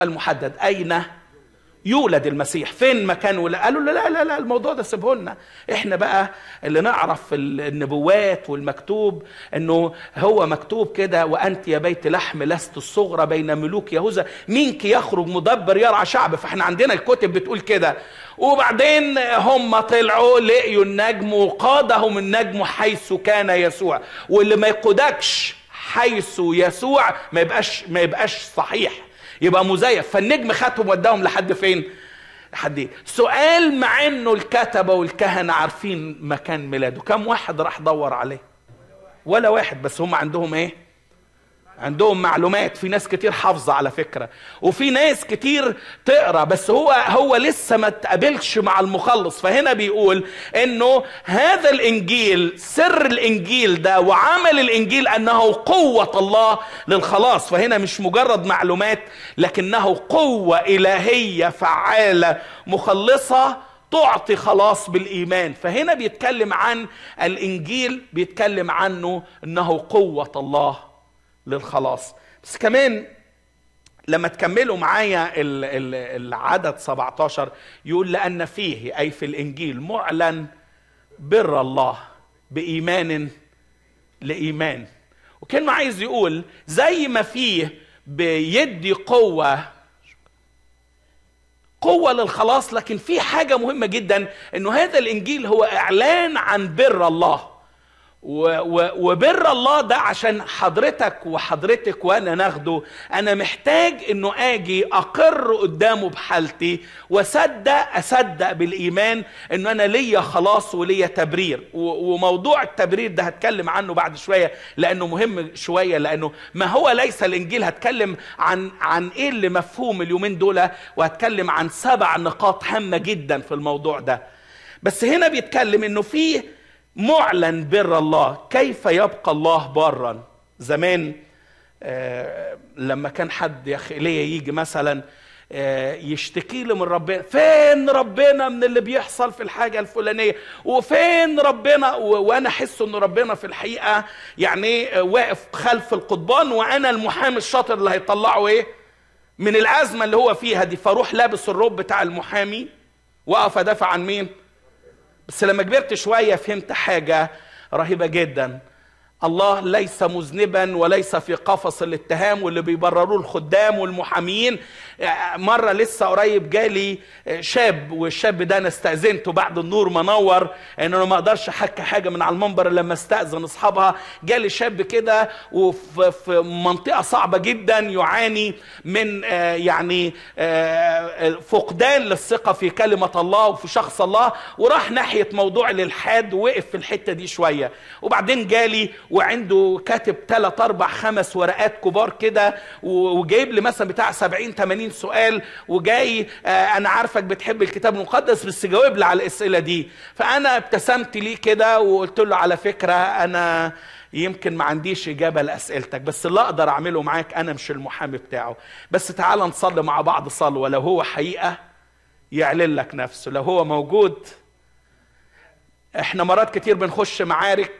المحدد اين يولد المسيح فين مكان ولا قالوا لا لا لا الموضوع ده سيبه لنا احنا بقى اللي نعرف النبوات والمكتوب انه هو مكتوب كده وانت يا بيت لحم لست الصغرى بين ملوك يهوذا منك يخرج مدبر يرعى شعب فاحنا عندنا الكتب بتقول كده وبعدين هم طلعوا لقيوا النجم وقادهم النجم حيث كان يسوع واللي ما يقودكش حيث يسوع ما يبقاش ما يبقاش صحيح يبقى مزيف فالنجم خدهم وداهم لحد فين لحد ايه سؤال مع انه الكتبه والكهنه عارفين مكان ميلاده كم واحد راح دور عليه ولا واحد بس هم عندهم ايه عندهم معلومات في ناس كتير حافظة على فكرة وفي ناس كتير تقرا بس هو هو لسه ما تقابلش مع المخلص فهنا بيقول انه هذا الانجيل سر الانجيل ده وعمل الانجيل انه قوة الله للخلاص فهنا مش مجرد معلومات لكنه قوة الهية فعالة مخلصة تعطي خلاص بالايمان فهنا بيتكلم عن الانجيل بيتكلم عنه انه قوة الله للخلاص بس كمان لما تكملوا معايا العدد 17 يقول لأن فيه أي في الإنجيل معلن بر الله بإيمان لإيمان وكان عايز يقول زي ما فيه بيدي قوة قوة للخلاص لكن في حاجة مهمة جدا انه هذا الانجيل هو اعلان عن بر الله وبر الله ده عشان حضرتك وحضرتك وانا ناخده انا محتاج انه اجي اقر قدامه بحالتي واصدق اصدق بالايمان انه انا ليا خلاص وليا تبرير وموضوع التبرير ده هتكلم عنه بعد شويه لانه مهم شويه لانه ما هو ليس الانجيل هتكلم عن عن ايه اللي مفهوم اليومين دول وهتكلم عن سبع نقاط هامه جدا في الموضوع ده بس هنا بيتكلم انه في معلن بر الله كيف يبقى الله برا زمان آه لما كان حد يا اخي ايليا يجي مثلا آه يشتكي لي من ربنا فين ربنا من اللي بيحصل في الحاجه الفلانيه وفين ربنا وانا احس ان ربنا في الحقيقه يعني آه واقف خلف القضبان وانا المحامي الشاطر اللي هيطلعه ايه من الازمه اللي هو فيها دي فاروح لابس الروب بتاع المحامي واقف ادافع عن مين بس لما كبرت شوية فهمت حاجة رهيبة جدا الله ليس مذنبا وليس في قفص الاتهام واللي بيبرروه الخدام والمحامين مرة لسه قريب جالي شاب والشاب ده انا استأذنته بعد النور منور ان انا ما اقدرش احكي حاجة من على المنبر لما استأذن اصحابها جالي شاب كده وفي منطقة صعبة جدا يعاني من يعني فقدان للثقة في كلمة الله وفي شخص الله وراح ناحية موضوع الالحاد ووقف في الحتة دي شوية وبعدين جالي وعنده كاتب ثلاث اربع خمس ورقات كبار كده وجايب لي مثلا بتاع 70 80 سؤال وجاي آه انا عارفك بتحب الكتاب المقدس بس جاوب لي على الاسئله دي فانا ابتسمت ليه كده وقلت له على فكره انا يمكن ما عنديش اجابه لاسئلتك بس اللي اقدر اعمله معاك انا مش المحامي بتاعه بس تعال نصلي مع بعض صلوه لو هو حقيقه يعلن لك نفسه لو هو موجود احنا مرات كتير بنخش معارك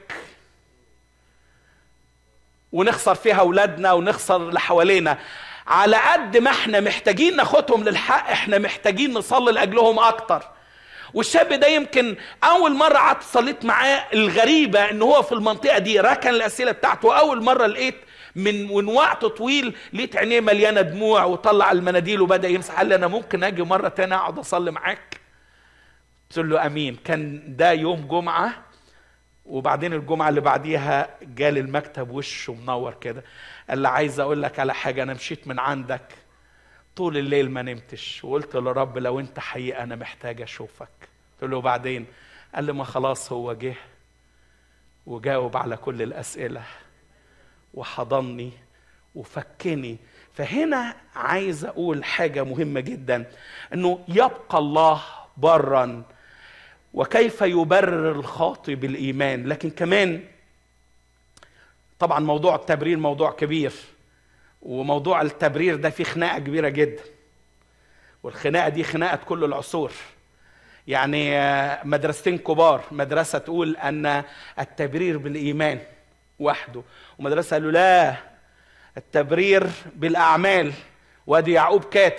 ونخسر فيها اولادنا ونخسر اللي حوالينا على قد ما احنا محتاجين ناخدهم للحق احنا محتاجين نصلي لاجلهم اكتر والشاب ده يمكن اول مره قعدت صليت معاه الغريبه ان هو في المنطقه دي ركن الاسئله بتاعته واول مره لقيت من من وقت طويل لقيت عينيه مليانه دموع وطلع المناديل وبدا يمسح قال لي انا ممكن اجي مره تانية اقعد اصلي معاك قلت له امين كان ده يوم جمعه وبعدين الجمعة اللي بعديها جالي المكتب وشه منور كده قال لي عايز اقول لك على حاجة انا مشيت من عندك طول الليل ما نمتش وقلت لرب لو انت حقيقة انا محتاج اشوفك قلت له بعدين قال لي ما خلاص هو جه وجاوب على كل الاسئلة وحضني وفكني فهنا عايز اقول حاجة مهمة جدا انه يبقى الله برا وكيف يبرر الخاطئ بالايمان لكن كمان طبعا موضوع التبرير موضوع كبير وموضوع التبرير ده فيه خناقه كبيره جدا والخناقه دي خناقه كل العصور يعني مدرستين كبار مدرسه تقول ان التبرير بالايمان وحده ومدرسه قالوا لا التبرير بالاعمال وادي يعقوب كاتب